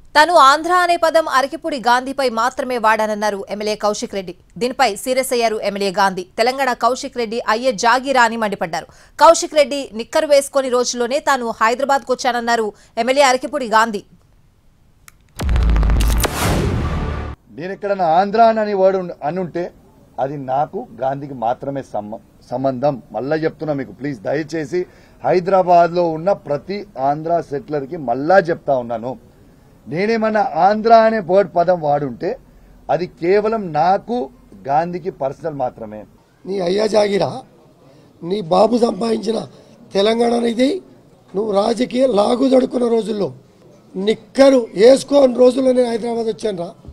తాను ఆంధ్ర అనే పదం అరకిపూడి గాంధీపై మాత్రమే వాడానన్నారు ఎమ్మెల్యే కౌశిక్ రెడ్డి దీనిపై సీరియస్ అయ్యారు ఎమ్మెల్యే గాంధీ తెలంగాణ కౌశిక్ రెడ్డి అయ్యే జాగీరా అని మండిపడ్డారు కౌశిక్ రెడ్డి నిక్కరు వేసుకొని రోజుల్లోనే తాను హైదరాబాద్కు వచ్చానన్నారు ఎమ్మెల్యే అరకిపూడి గాంధీ నేను ఎక్కడన్నా ఆంధ్ర అని వర్డ్ ఉన్- అనుంటే అది నాకు గాంధీకి మాత్రమే సంబ- సంబంధం మళ్ళా చెప్తున్నా మీకు ప్లీజ్ దయచేసి హైదరాబాద్ లో ఉన్న ప్రతి ఆంధ్ర సెటిలర్ కి మళ్ళా చెప్తా ఉన్నాను నేనేమన్నా ఆంధ్ర అనే వర్డ్ పదం వాడుంటే అది కేవలం నాకు గాంధీకి పర్సనల్ మాత్రమే నీ అయ్యా జాగిరా నీ బాబు సంపాదించిన తెలంగాణ అనేది నువ్వు రాజకీయ లాగు దొడుకున్న రోజుల్లో నిక్కరు వేసుకోని రోజుల్లో నేను హైదరాబాద్ వచ్చాను రా